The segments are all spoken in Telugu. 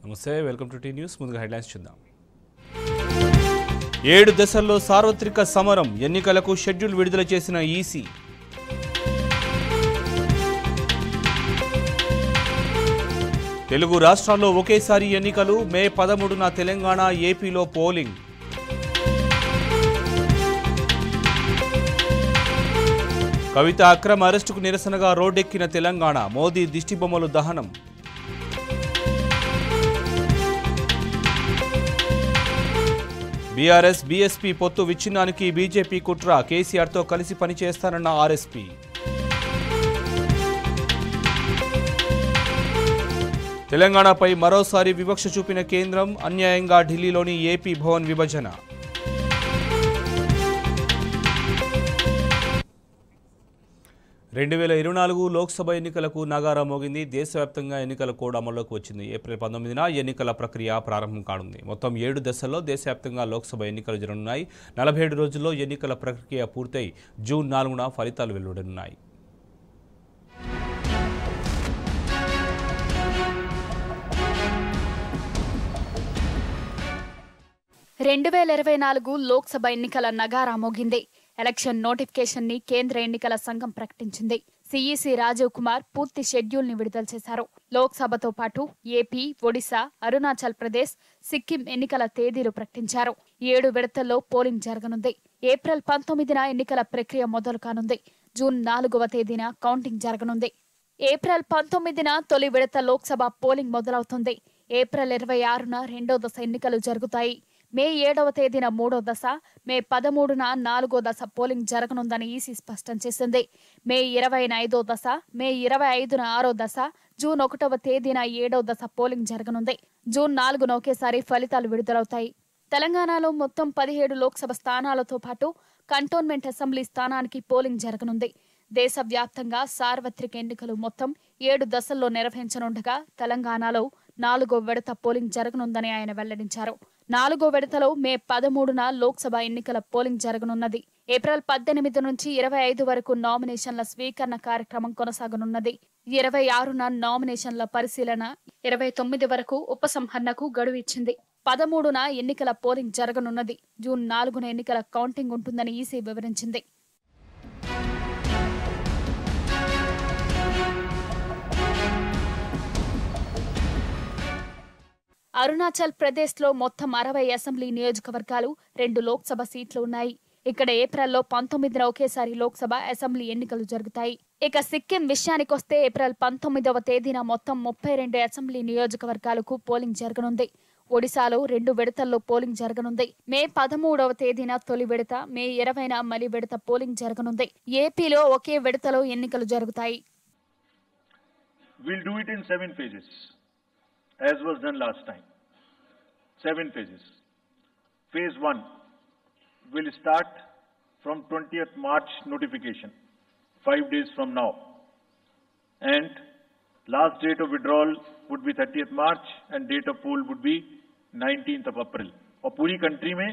నమస్తే వెల్కమ్ టు టీ న్యూస్ ముందుగా హెడ్లైన్స్ చూద్దాం ఏడు దశల్లో సార్వత్రిక సమరం ఎన్నికలకు షెడ్యూల్ విడుదల చేసిన ఈసీ తెలుగు రాష్ట్రాల్లో ఒకేసారి ఎన్నికలు మే పదమూడున తెలంగాణ ఏపీలో పోలింగ్ కవిత అక్రమ అరెస్టుకు నిరసనగా రోడ్డెక్కిన తెలంగాణ మోదీ దిష్టిబొమ్మలు దహనం బీఆర్ఎస్ బీఎస్పీ పొత్తు విచ్ఛిన్నానికి బీజేపీ కుట్ర కేసీఆర్తో కలిసి పనిచేస్తానన్న ఆర్ఎస్పీ తెలంగాణపై మరోసారి వివక్ష చూపిన కేంద్రం అన్యాయంగా ఢిల్లీలోని ఏపీ భవన్ విభజన రెండు వేల ఇరవై నాలుగు లోక్సభ ఎన్నికలకు నగారా మోగింది దేశవ్యాప్తంగా ఎన్నికల కోడ్ అమల్లోకి వచ్చింది ఏప్రిల్ పంతొమ్మిదిన ఎన్నికల ప్రక్రియ ప్రారంభం కానుంది మొత్తం ఏడు దశల్లో దేశవ్యాప్తంగా లోక్సభ ఎన్నికలు జరగనున్నాయి నలభై ఏడు రోజుల్లో ఎన్నికల ప్రక్రియ పూర్తయి జూన్ నాలుగున ఫలితాలు వెలువడనున్నాయి రెండు వేల ఇరవై నాలుగు లోక్సభ ఎన్నికల నగారా మోగింది ఎలక్షన్ నోటిఫికేషన్ ని కేంద్ర ఎన్నికల సంఘం ప్రకటించింది సిఈసి రాజీవ్ కుమార్ పూర్తి షెడ్యూల్ ని విడుదల చేశారు లోక్సభతో పాటు ఏపీ ఒడిశా అరుణాచల్ ప్రదేశ్ సిక్కిం ఎన్నికల తేదీలు ప్రకటించారు ఏడు విడతల్లో పోలింగ్ జరగనుంది ఏప్రిల్ పంతొమ్మిదిన ఎన్నికల ప్రక్రియ మొదలు కానుంది జూన్ నాలుగవ తేదీన కౌంటింగ్ జరగనుంది ఏప్రిల్ పంతొమ్మిదిన తొలి విడత లోక్సభ పోలింగ్ మొదలవుతుంది ఏప్రిల్ ఇరవై ఆరున రెండో దశ ఎన్నికలు జరుగుతాయి మే ఏడవ తేదీన మూడో దశ మే పదమూడున నాలుగో దశ పోలింగ్ జరగనుందని ఈసీ స్పష్టం చేసింది మే ఇరవైన ఐదో దశ మే ఇరవై ఐదున ఆరో దశ జూన్ ఒకటవ తేదీన ఏడో దశ పోలింగ్ జరగనుంది జూన్ నాలుగున ఒకేసారి ఫలితాలు విడుదలవుతాయి తెలంగాణలో మొత్తం పదిహేడు లోక్సభ స్థానాలతో పాటు కంటోన్మెంట్ అసెంబ్లీ స్థానానికి పోలింగ్ జరగనుంది దేశవ్యాప్తంగా సార్వత్రిక ఎన్నికలు మొత్తం ఏడు దశల్లో నిర్వహించనుండగా తెలంగాణలో నాలుగో విడత పోలింగ్ జరగనుందని ఆయన వెల్లడించారు నాలుగో విడతలో మే పదమూడున లోక్సభ ఎన్నికల పోలింగ్ జరగనున్నది ఏప్రిల్ పద్దెనిమిది నుంచి ఇరవై ఐదు వరకు నామినేషన్ల స్వీకరణ కార్యక్రమం కొనసాగనున్నది ఇరవై ఆరున నామినేషన్ల పరిశీలన ఇరవై తొమ్మిది వరకు ఉపసంహరణకు గడువు ఇచ్చింది పదమూడున ఎన్నికల పోలింగ్ జరగనున్నది జూన్ నాలుగున ఎన్నికల కౌంటింగ్ ఉంటుందని ఈసీ వివరించింది అరుణాచల్ ప్రదేశ్లో మొత్తం అరవై అసెంబ్లీ నియోజకవర్గాలు రెండు లోక్సభ సీట్లు ఉన్నాయి ఇక్కడ ఏప్రిల్లో పంతొమ్మిదిన ఒకేసారి లోక్సభ అసెంబ్లీ ఎన్నికలు జరుగుతాయి ఇక సిక్కిం విషయానికొస్తే ఏప్రిల్ పంతొమ్మిదవ తేదీన మొత్తం ముప్పై రెండు అసెంబ్లీ నియోజకవర్గాలకు పోలింగ్ జరగనుంది ఒడిశాలో రెండు విడతల్లో పోలింగ్ జరగనుంది మే పదమూడవ తేదీన తొలి విడత మే ఇరవైన మలి విడత పోలింగ్ జరగనుంది ఏపీలో ఒకే విడతలో ఎన్నికలు జరుగుతాయి We'll do it in seven phases, as was done last time. Seven phases. Phase one will start from 20th March notification, five days from now. And last date of withdrawal would be 30th March and date of poll would be 19th of April. और पूरी कंट्री में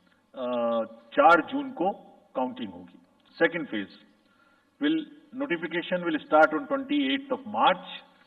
चार जून को काउंटिंग होगी second phase will notification will start on 28th of March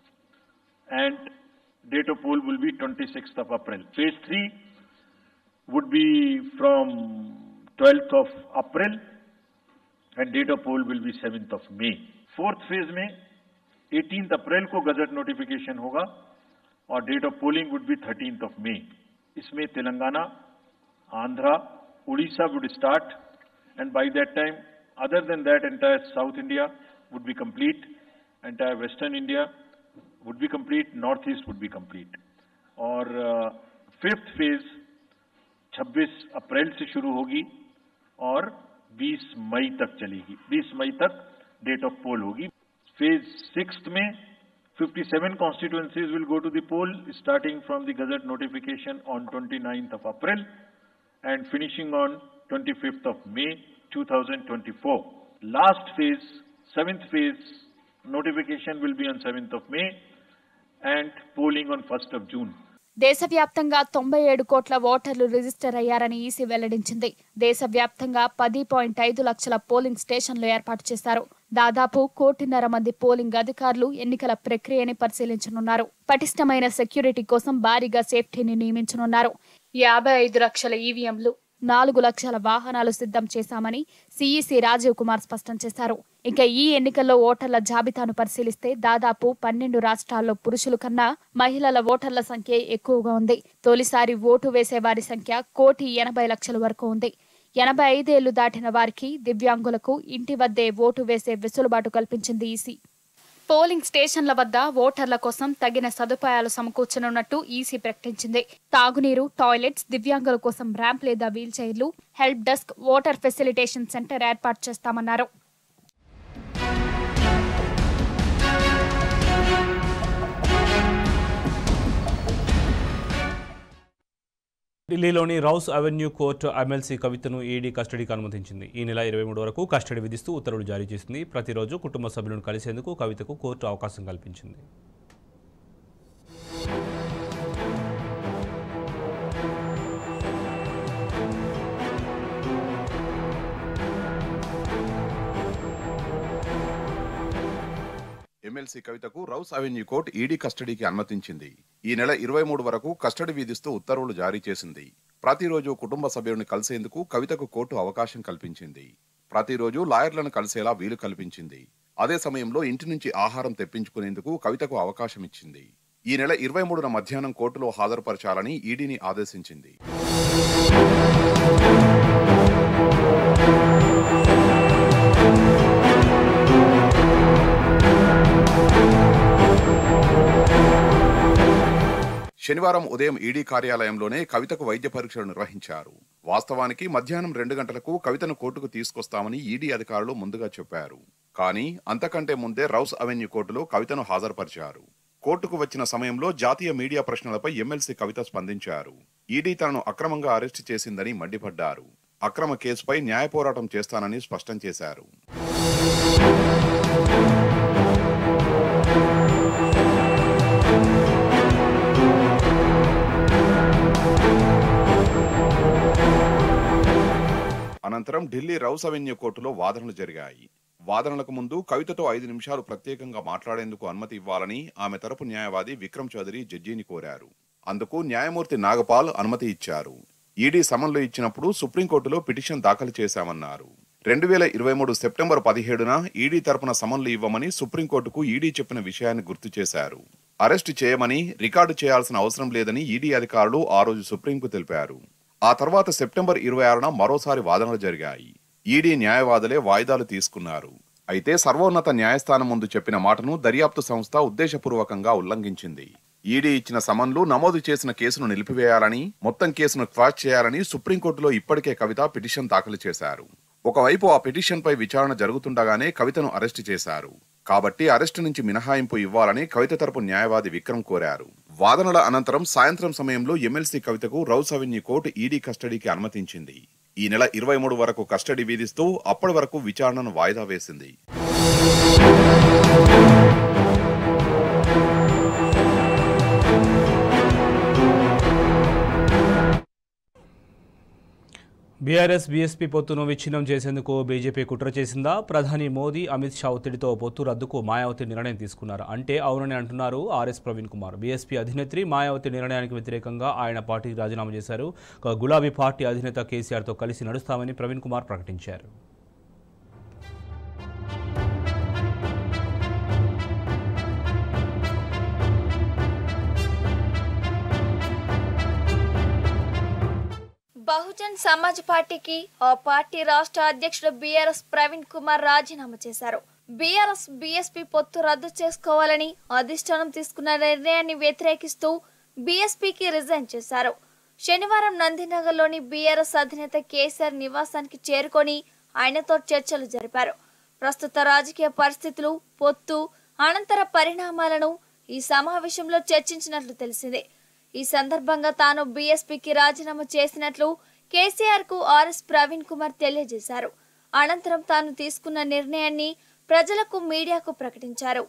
and date of poll will be 26th of April. Phase 3 would be from 12th of April and date of poll will be 7th of May. Fourth phase में 18th अप्रैल को गजट नोटिफिकेशन होगा और date of polling would be 13th of May इसमें Telangana Andhra Orissa would start and by that time other than that entire south india would be complete entire western india would be complete northeast would be complete और फिफ्थ फेज 26 अप्रैल से शुरू होगी और 20 मई तक चलेगी 20 मई तक डेट ऑफ पोल होगी फेज सिक्स में 57 constituencies will go to the poll starting from the gazette notification on 29th of April and finishing on 25th of May 2024. Last phase, seventh phase, notification will be on 7th of May and polling on 1st of June. దేశవ్యాప్తంగా తొంభై ఏడు కోట్ల ఓటర్లు రిజిస్టర్ అయ్యారని ఈసీ వెల్లడించింది దేశవ్యాప్తంగా పది పాయింట్ ఐదు లక్షల పోలింగ్ స్టేషన్లు ఏర్పాటు చేశారు దాదాపు కోటిన్నర మంది పోలింగ్ అధికారులు ఎన్నికల ప్రక్రియని పరిశీలించనున్నారు పటిష్టమైన సెక్యూరిటీ కోసం భారీగా సేఫ్టీని నియమించనున్నారు యాభై ఐదు లక్షల ఈవీఎంలు నాలుగు లక్షల వాహనాలు సిద్ధం చేశామని సీఈసీ రాజీవ్ కుమార్ స్పష్టం చేశారు ఇక ఈ ఎన్నికల్లో ఓటర్ల జాబితాను పరిశీలిస్తే దాదాపు పన్నెండు రాష్ట్రాల్లో పురుషుల కన్నా మహిళల ఓటర్ల సంఖ్య ఎక్కువగా ఉంది తొలిసారి ఓటు వేసే వారి సంఖ్య కోటి ఎనభై లక్షల వరకు ఉంది ఎనభై ఐదేళ్లు దాటిన వారికి దివ్యాంగులకు ఇంటి వద్దే ఓటు వేసే వెసులుబాటు కల్పించింది ఈసీ పోలింగ్ స్టేషన్ల వద్ద ఓటర్ల కోసం తగిన సదుపాయాలు సమకూర్చనున్నట్టు ఈసీ ప్రకటించింది తాగునీరు టాయిలెట్స్ దివ్యాంగుల కోసం ర్యాంప్ లేదా వీల్ చైర్లు help desk voter facilitation centre ఏర్పాటు చేస్తామన్నారు ఢిల్లీలోని రౌస్ అవెన్యూ కోర్టు ఎమ్మెల్సీ కవితను ఈడీ కస్టడీకి అనుమతించింది ఈ నెల ఇరవై మూడు వరకు కస్టడీ విధిస్తూ ఉత్తర్వులు జారీ చేసింది ప్రతిరోజు కుటుంబ సభ్యులను కలిసేందుకు కవితకు కోర్టు అవకాశం కల్పించింది ఎమ్మెల్సీ కవితకు రౌస్ అవెన్యూ కోర్టు ఈడీ కస్టడీకి అనుమతించింది ఈ నెల ఇరవై మూడు వరకు కస్టడీ విధిస్తూ ఉత్తర్వులు జారీ చేసింది ప్రతిరోజు కుటుంబ సభ్యులను కలిసేందుకు కవితకు కోర్టు అవకాశం కల్పించింది ప్రతిరోజు లాయర్లను కలిసేలా వీలు కల్పించింది అదే సమయంలో ఇంటి నుంచి ఆహారం తెప్పించుకునేందుకు కవితకు అవకాశం ఇచ్చింది ఈ నెల ఇరవై మూడున మధ్యాహ్నం కోర్టులో హాజరుపరచాలని ఈడీని ఆదేశించింది శనివారం ఉదయం ఈడీ కార్యాలయంలోనే కవితకు వైద్య పరీక్షలు నిర్వహించారు వాస్తవానికి మధ్యాహ్నం రెండు గంటలకు కవితను కోర్టుకు తీసుకొస్తామని ఈడీ అధికారులు ముందుగా చెప్పారు కానీ అంతకంటే ముందే రౌస్ అవెన్యూ కోర్టులో కవితను హాజరుపరిచారు కోర్టుకు వచ్చిన సమయంలో జాతీయ మీడియా ప్రశ్నలపై ఎమ్మెల్సీ కవిత స్పందించారు ఈడీ తనను అక్రమంగా అరెస్టు చేసిందని మండిపడ్డారు అక్రమ కేసుపై న్యాయ పోరాటం చేస్తానని స్పష్టం చేశారు అనంతరం ఢిల్లీ రౌస్ అవెన్యూ కోర్టులో వాదనలు జరిగాయి వాదనలకు ముందు కవితతో ఐదు నిమిషాలు ప్రత్యేకంగా మాట్లాడేందుకు అనుమతి ఇవ్వాలని ఆమె తరపు న్యాయవాది విక్రమ్ చౌదరి జడ్జిని కోరారు అందుకు న్యాయమూర్తి నాగపాల్ అనుమతి ఇచ్చారు ఈడీ సమన్లు ఇచ్చినప్పుడు సుప్రీంకోర్టులో పిటిషన్ దాఖలు చేశామన్నారు రెండు వేల ఇరవై మూడు సెప్టెంబర్ పదిహేడున ఈడీ తరపున సమన్లు ఇవ్వమని సుప్రీంకోర్టుకు ఈడీ చెప్పిన విషయాన్ని గుర్తు చేశారు అరెస్టు చేయమని రికార్డు చేయాల్సిన అవసరం లేదని ఈడీ అధికారులు ఆ రోజు సుప్రీంకు తెలిపారు ఆ తర్వాత సెప్టెంబర్ ఇరవై ఆరున మరోసారి వాదనలు జరిగాయి ఈడీ న్యాయవాదులే వాయిదాలు తీసుకున్నారు అయితే సర్వోన్నత న్యాయస్థానం ముందు చెప్పిన మాటను దర్యాప్తు సంస్థ ఉద్దేశపూర్వకంగా ఉల్లంఘించింది ఈడీ ఇచ్చిన సమన్లు నమోదు చేసిన కేసును నిలిపివేయాలని మొత్తం కేసును క్వాష్ చేయాలని సుప్రీంకోర్టులో ఇప్పటికే కవిత పిటిషన్ దాఖలు చేశారు ఒకవైపు ఆ పిటిషన్పై విచారణ జరుగుతుండగానే కవితను అరెస్టు చేశారు కాబట్టి అరెస్టు నుంచి మినహాయింపు ఇవ్వాలని కవిత తరపు న్యాయవాది విక్రమ్ కోరారు వాదనల అనంతరం సాయంత్రం సమయంలో ఎమ్మెల్సీ కవితకు రౌస్ అవెన్యూ కోర్టు ఈడీ కస్టడీకి అనుమతించింది ఈ నెల ఇరవై మూడు వరకు కస్టడీ విధిస్తూ అప్పటి వరకు విచారణను వాయిదా వేసింది బీఆర్ఎస్ బీఎస్పీ పొత్తును విచ్ఛిన్నం చేసేందుకు బీజేపీ కుట్ర చేసిందా ప్రధాని మోదీ అమిత్ షా ఒత్తిడితో పొత్తు రద్దుకు మాయావతి నిర్ణయం తీసుకున్నారు అంటే అవునని అంటున్నారు ఆర్ఎస్ ప్రవీణ్ కుమార్ బీఎస్పీ అధినేత్రి మాయావతి నిర్ణయానికి వ్యతిరేకంగా ఆయన పార్టీకి రాజీనామా చేశారు ఇక గులాబీ పార్టీ అధినేత కేసీఆర్తో కలిసి నడుస్తామని ప్రవీణ్ కుమార్ ప్రకటించారు బహుజన్ సమాజ్ పార్టీకి ఆ పార్టీ రాష్ట్ర అధ్యక్షుడు బీఆర్ఎస్ ప్రవీణ్ కుమార్ రాజీనామా చేశారు బీఆర్ఎస్ బీఎస్పీ పొత్తు రద్దు చేసుకోవాలని అధిష్టానం తీసుకున్న నిర్ణయాన్ని వ్యతిరేకిస్తూ బీఎస్పీకి రిజైన్ చేశారు శనివారం నందినగర్లోని బీఆర్ఎస్ అధినేత కేసీఆర్ నివాసానికి చేరుకొని ఆయనతో చర్చలు జరిపారు ప్రస్తుత రాజకీయ పరిస్థితులు పొత్తు అనంతర పరిణామాలను ఈ సమావేశంలో చర్చించినట్లు తెలిసిందే ఈ సందర్భంగా తాను బీఎస్పీకి రాజీనామా చేసినట్లు కేసీఆర్ కు ఆర్ఎస్ ప్రవీణ్ కుమార్ తెలియజేశారు అనంతరం తాను తీసుకున్న నిర్ణయాన్ని ప్రజలకు మీడియాకు ప్రకటించారు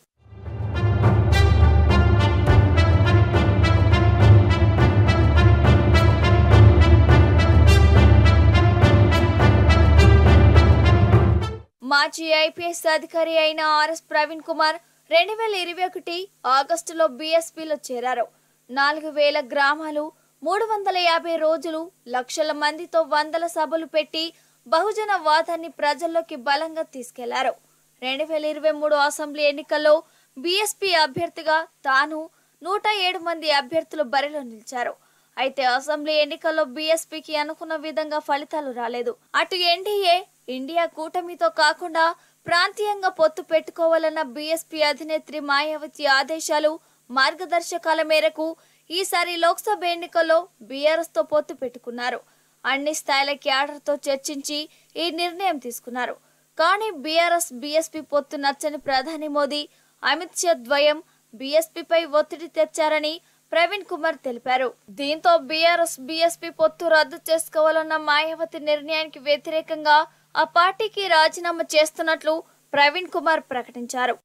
మాజీ మాజీ ఐపీఎస్ అధికారి అయిన ఆర్ఎస్ ప్రవీణ్ కుమార్ రెండు వేల ఇరవై ఒకటి ఆగస్టులో బీఎస్పీలో చేరారు నాలుగు వేల గ్రామాలు మూడు వందల యాభై రోజులు లక్షల మందితో వందల సభలు పెట్టి బహుజన వాదాన్ని ప్రజల్లోకి బలంగా తీసుకెళ్లారు రెండు వేల ఇరవై మూడు అసెంబ్లీ ఎన్నికల్లో బీఎస్పీ అభ్యర్థిగా తాను నూట ఏడు మంది అభ్యర్థులు బరిలో నిలిచారు అయితే అసెంబ్లీ ఎన్నికల్లో బీఎస్పీకి అనుకున్న విధంగా ఫలితాలు రాలేదు అటు ఎన్డీఏ ఇండియా కూటమితో కాకుండా ప్రాంతీయంగా పొత్తు పెట్టుకోవాలన్న బీఎస్పీ అధినేత్రి మాయావతి ఆదేశాలు మార్గదర్శకాల మేరకు ఈసారి లోక్సభ ఎన్నికల్లో బీఆర్ఎస్ తో పొత్తు పెట్టుకున్నారు అన్ని స్థాయిల క్యాడర్తో చర్చించి ఈ నిర్ణయం తీసుకున్నారు కానీ బీఆర్ఎస్ బీఎస్పీ పొత్తు నచ్చని ప్రధాని మోదీ అమిత్ షా ద్వయం బీఎస్పీపై ఒత్తిడి తెచ్చారని ప్రవీణ్ కుమార్ తెలిపారు దీంతో బీఆర్ఎస్ బీఎస్పీ పొత్తు రద్దు చేసుకోవాలన్న మాయావతి నిర్ణయానికి వ్యతిరేకంగా ఆ పార్టీకి రాజీనామా చేస్తున్నట్లు ప్రవీణ్ కుమార్ ప్రకటించారు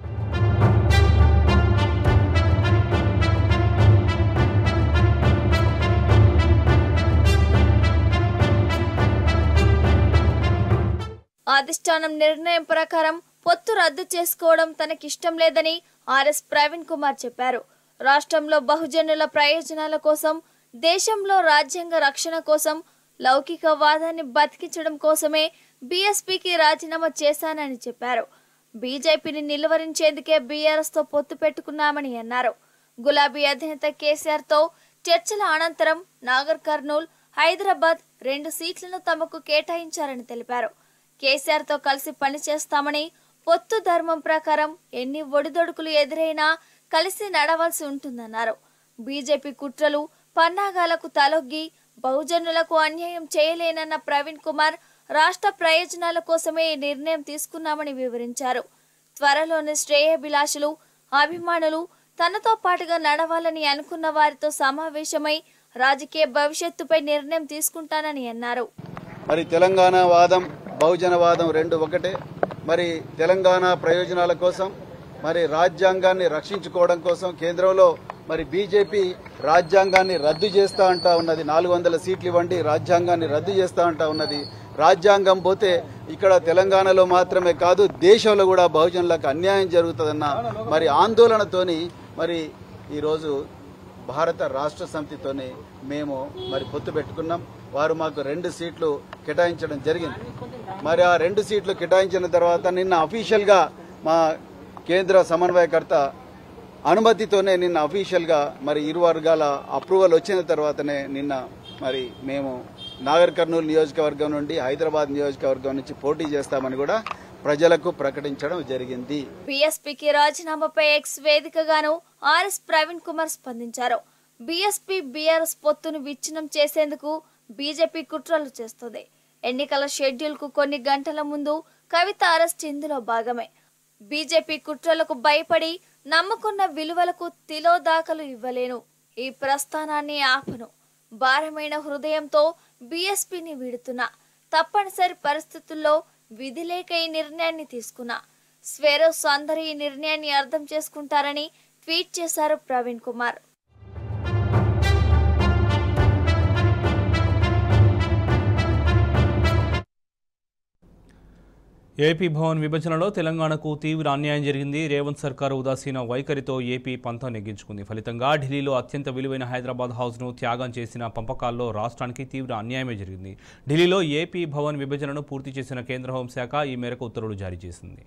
అధిష్టానం నిర్ణయం ప్రకారం పొత్తు రద్దు చేసుకోవడం తనకిష్టం లేదని ఆర్ఎస్ ప్రవీణ్ కుమార్ చెప్పారు రాష్ట్రంలో బహుజనుల ప్రయోజనాల కోసం దేశంలో రాజ్యాంగ రక్షణ కోసం లౌకికవాదాన్ని బతికించడం కోసమే బీఎస్పీకి రాజీనామా చేశానని చెప్పారు బీజేపీని నిలువరించేందుకే బీఆర్ఎస్ తో పొత్తు పెట్టుకున్నామని అన్నారు గులాబీ అధినేత కేసీఆర్ తో చర్చల అనంతరం నాగర్ కర్నూల్ హైదరాబాద్ రెండు సీట్లను తమకు కేటాయించారని తెలిపారు కేసీఆర్ తో కలిసి పనిచేస్తామని పొత్తు ధర్మం ప్రకారం ఎన్ని ఒడిదొడుకులు ఎదురైనా కలిసి నడవాల్సి ఉంటుందన్నారు బీజేపీ కుట్రలు పన్నాగాలకు తలొగ్గి బహుజనులకు అన్యాయం చేయలేనన్న ప్రవీణ్ కుమార్ రాష్ట్ర ప్రయోజనాల కోసమే ఈ నిర్ణయం తీసుకున్నామని వివరించారు త్వరలోనే శ్రేయభిలాషులు అభిమానులు తనతో పాటుగా నడవాలని అనుకున్న వారితో సమావేశమై రాజకీయ భవిష్యత్తుపై నిర్ణయం తీసుకుంటానని అన్నారు మరి తెలంగాణ వాదం బహుజన వాదం రెండు ఒకటే మరి తెలంగాణ ప్రయోజనాల కోసం మరి రాజ్యాంగాన్ని రక్షించుకోవడం కోసం కేంద్రంలో మరి బీజేపీ రాజ్యాంగాన్ని రద్దు చేస్తా అంటా ఉన్నది నాలుగు వందల సీట్లు ఇవ్వండి రాజ్యాంగాన్ని రద్దు చేస్తా అంటా ఉన్నది రాజ్యాంగం పోతే ఇక్కడ తెలంగాణలో మాత్రమే కాదు దేశంలో కూడా బహుజనులకు అన్యాయం జరుగుతుందన్న మరి ఆందోళనతోని మరి ఈరోజు భారత రాష్ట్ర సమితితోని మేము మరి పొత్తు పెట్టుకున్నాం వారు మాకు రెండు సీట్లు కేటాయించడం జరిగింది మరి ఆ రెండు సీట్లు కేటాయించిన తర్వాత నిన్న అఫీషియల్ గా మా కేంద్ర సమన్వయకర్త అనుమతితోనే నిన్న అఫీషియల్ గా మరి ఇరు వర్గాల అప్రూవల్ వచ్చిన తర్వాతనే నిన్న మరి మేము నాగర్ కర్నూలు నియోజకవర్గం నుండి హైదరాబాద్ నియోజకవర్గం నుంచి పోటీ చేస్తామని కూడా ప్రజలకు ప్రకటించడం జరిగింది బీఎస్పీకి రాజీనామాపై ఎక్స్ వేదికగాను ఆర్ఎస్ ప్రవీణ్ కుమార్ స్పందించారు బీఎస్పీ బీఆర్ఎస్ పొత్తును విచ్ఛిన్నం చేసేందుకు బీజేపీ కుట్రలు చేస్తుంది ఎన్నికల షెడ్యూల్ కు కొన్ని గంటల ముందు కవిత అరెస్ట్ ఇందులో భాగమే బీజేపీ కుట్రలకు భయపడి నమ్ముకున్న విలువలకు తిలోదాకలు ఇవ్వలేను ఈ ప్రస్థానాన్ని ఆపను భారమైన హృదయంతో బీఎస్పీని వీడుతున్నా తప్పనిసరి పరిస్థితుల్లో విధి లేక ఈ నిర్ణయాన్ని తీసుకున్నా స్వెరోస్ అందరూ ఈ నిర్ణయాన్ని అర్థం చేసుకుంటారని ట్వీట్ చేశారు ప్రవీణ్ కుమార్ ఏపీ భవన్ విభజనలో తెలంగాణకు తీవ్ర అన్యాయం జరిగింది రేవంత్ సర్కారు ఉదాసీన వైఖరితో ఏపీ పంతం నెగ్గించుకుంది ఫలితంగా ఢిల్లీలో అత్యంత విలువైన హైదరాబాద్ హౌస్ను త్యాగం చేసిన పంపకాల్లో రాష్ట్రానికి తీవ్ర అన్యాయమే జరిగింది ఢిల్లీలో ఏపీ భవన్ విభజనను పూర్తి చేసిన కేంద్ర హోంశాఖ ఈ మేరకు ఉత్తర్వులు జారీ చేసింది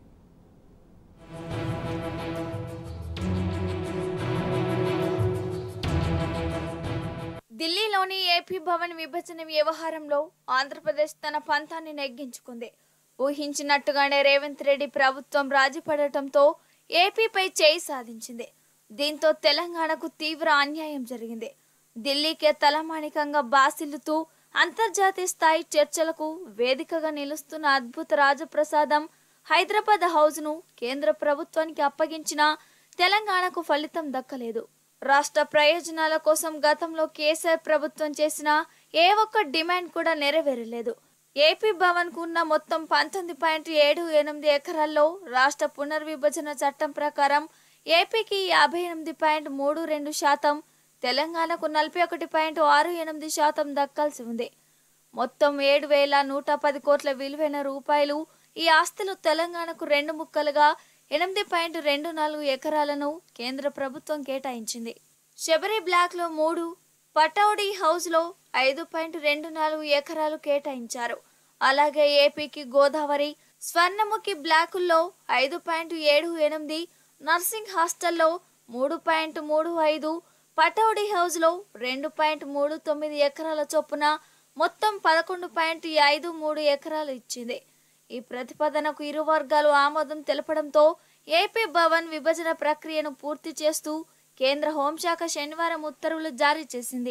ఢిల్లీలోని ఏపీ భవన్ విభజన వ్యవహారంలో ఆంధ్రప్రదేశ్ తన పంతాన్ని నెగ్గించుకుంది ఊహించినట్టుగానే రేవంత్ రెడ్డి ప్రభుత్వం రాజీపడటంతో ఏపీపై చేయి సాధించింది దీంతో తెలంగాణకు తీవ్ర అన్యాయం జరిగింది ఢిల్లీకే తలమానికంగా బాసిల్లుతూ అంతర్జాతీయ స్థాయి చర్చలకు వేదికగా నిలుస్తున్న అద్భుత రాజప్రసాదం హైదరాబాద్ హౌస్ ను కేంద్ర ప్రభుత్వానికి అప్పగించినా తెలంగాణకు ఫలితం దక్కలేదు రాష్ట్ర ప్రయోజనాల కోసం గతంలో కేసీఆర్ ప్రభుత్వం చేసిన ఏ ఒక్క డిమాండ్ కూడా నెరవేరలేదు ఏపీ భవన్ కు ఉన్న మొత్తం పంతొమ్మిది పాయింట్ ఏడు ఎనిమిది ఎకరాల్లో రాష్ట్ర పునర్విభజన చట్టం ప్రకారం ఏపీకి యాభై ఎనిమిది పాయింట్ మూడు రెండు శాతం తెలంగాణకు నలభై ఒకటి పాయింట్ ఆరు ఎనిమిది శాతం దక్కాల్సి ఉంది మొత్తం ఏడు వేల నూట పది కోట్ల విలువైన రూపాయలు ఈ ఆస్తులు తెలంగాణకు రెండు ముక్కలుగా ఎనిమిది పాయింట్ రెండు నాలుగు ఎకరాలను కేంద్ర ప్రభుత్వం కేటాయించింది శబరి బ్లాక్ లో మూడు పటౌడి హౌస్ లో ఐదు పాయింట్ రెండు నాలుగు ఎకరాలు కేటాయించారు అలాగే ఏపీకి గోదావరి స్వర్ణముఖి బ్లాకుల్లో ఐదు పాయింట్ ఏడు ఎనిమిది నర్సింగ్ హాస్టల్లో మూడు పాయింట్ మూడు ఐదు పటౌడి హౌస్ లో రెండు పాయింట్ మూడు తొమ్మిది ఎకరాల చొప్పున మొత్తం పదకొండు పాయింట్ ఐదు మూడు ఎకరాలు ఇచ్చింది ఈ ప్రతిపాదనకు ఇరు వర్గాలు ఆమోదం తెలపడంతో ఏపీ భవన్ విభజన ప్రక్రియను పూర్తి చేస్తూ కేంద్ర హోంశాఖ శనివారం ఉత్తర్వులు జారీ చేసింది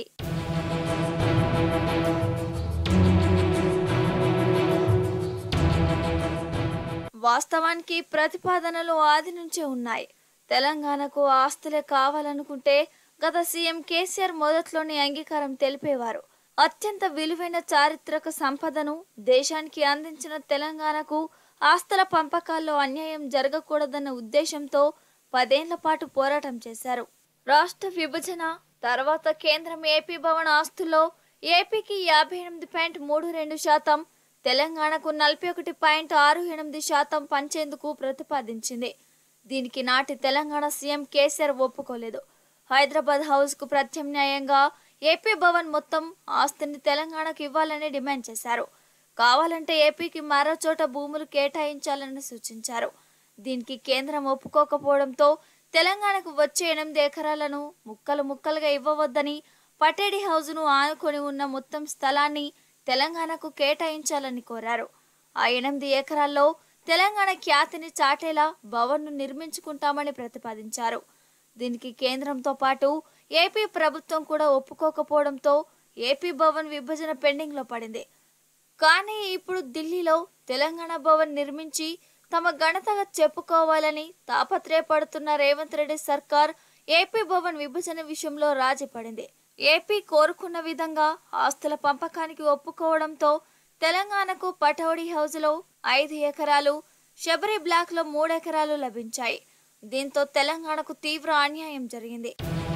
వాస్తవానికి ప్రతిపాదనలు ఆది నుంచే ఉన్నాయి తెలంగాణకు ఆస్తులే కావాలనుకుంటే గత సీఎం కేసీఆర్ మొదట్లోనే అంగీకారం తెలిపేవారు అత్యంత విలువైన చారిత్రక సంపదను దేశానికి అందించిన తెలంగాణకు ఆస్తుల పంపకాల్లో అన్యాయం జరగకూడదన్న ఉద్దేశంతో పదేళ్ల పాటు పోరాటం చేశారు రాష్ట్ర విభజన తర్వాత కేంద్రం ఏపీ భవన్ ఆస్తుల్లో ఏపీకి యాభై ఎనిమిది పాయింట్ మూడు రెండు శాతం తెలంగాణకు నలభై ఒకటి పాయింట్ ఆరు ఎనిమిది శాతం పంచేందుకు ప్రతిపాదించింది దీనికి నాటి తెలంగాణ సీఎం కేసీఆర్ ఒప్పుకోలేదు హైదరాబాద్ హౌస్ కు ప్రత్యామ్నాయంగా ఏపీ భవన్ మొత్తం ఆస్తిని తెలంగాణకు ఇవ్వాలని డిమాండ్ చేశారు కావాలంటే ఏపీకి మరో చోట భూములు కేటాయించాలని సూచించారు దీనికి కేంద్రం ఒప్పుకోకపోవడంతో తెలంగాణకు వచ్చే ఎనిమిది ఎకరాలను ముక్కలు ముక్కలుగా ఇవ్వవద్దని పటేడి హౌస్ ను ఆనుకొని ఉన్న మొత్తం స్థలాన్ని తెలంగాణకు కేటాయించాలని కోరారు ఆ ఎనిమిది ఎకరాల్లో తెలంగాణ ఖ్యాతిని చాటేలా భవన్ను నిర్మించుకుంటామని ప్రతిపాదించారు దీనికి కేంద్రంతో పాటు ఏపీ ప్రభుత్వం కూడా ఒప్పుకోకపోవడంతో ఏపీ భవన్ విభజన పెండింగ్ లో పడింది కానీ ఇప్పుడు ఢిల్లీలో తెలంగాణ భవన్ నిర్మించి తమ ఘనతగా చెప్పుకోవాలని తాపత్రయపడుతున్న రేవంత్ రెడ్డి సర్కార్ ఏపీ భవన్ విభజన విషయంలో రాజీ పడింది ఏపీ కోరుకున్న విధంగా ఆస్తుల పంపకానికి ఒప్పుకోవడంతో తెలంగాణకు పటౌడి హౌస్ లో ఐదు ఎకరాలు శబరి బ్లాక్ లో మూడు ఎకరాలు లభించాయి దీంతో తెలంగాణకు తీవ్ర అన్యాయం జరిగింది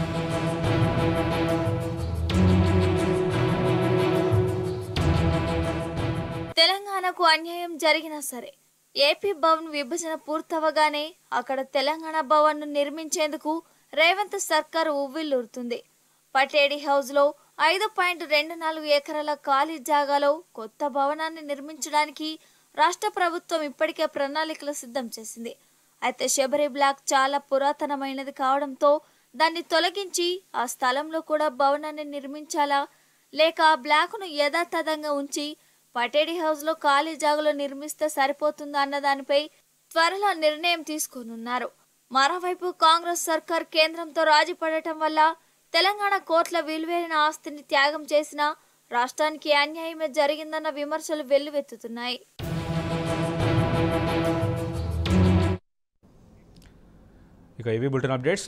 తెలంగాణకు అన్యాయం జరిగినా సరే ఏపీ భవన్ విభజన పూర్తవగానే అక్కడ తెలంగాణ భవన్ ను నిర్మించేందుకు రేవంత్ సర్కార్ ఉవ్విల్లూరుతుంది పటేడి హౌస్ లో ఐదు పాయింట్ రెండు నాలుగు ఎకరాల ఖాళీ జాగాలో కొత్త భవనాన్ని నిర్మించడానికి రాష్ట్ర ప్రభుత్వం ఇప్పటికే ప్రణాళికలు సిద్ధం చేసింది అయితే శబరి బ్లాక్ చాలా పురాతనమైనది కావడంతో దాన్ని తొలగించి ఆ స్థలంలో కూడా భవనాన్ని నిర్మించాలా లేక ఆ బ్లాక్ను యథాతథంగా ఉంచి పటేడి హౌస్ లో ఖాళీ జాగలో నిర్మిస్తే సరిపోతుందా అన్న దానిపై త్వరలో నిర్ణయం తీసుకోనున్నారు మరోవైపు కాంగ్రెస్ సర్కార్ కేంద్రంతో రాజీ పడటం వల్ల తెలంగాణ కోట్ల విలువైన ఆస్తిని త్యాగం చేసిన రాష్ట్రానికి అన్యాయమే జరిగిందన్న విమర్శలు వెల్లువెత్తుతున్నాయి ఇక ఇవి బులెటిన్ అప్డేట్స్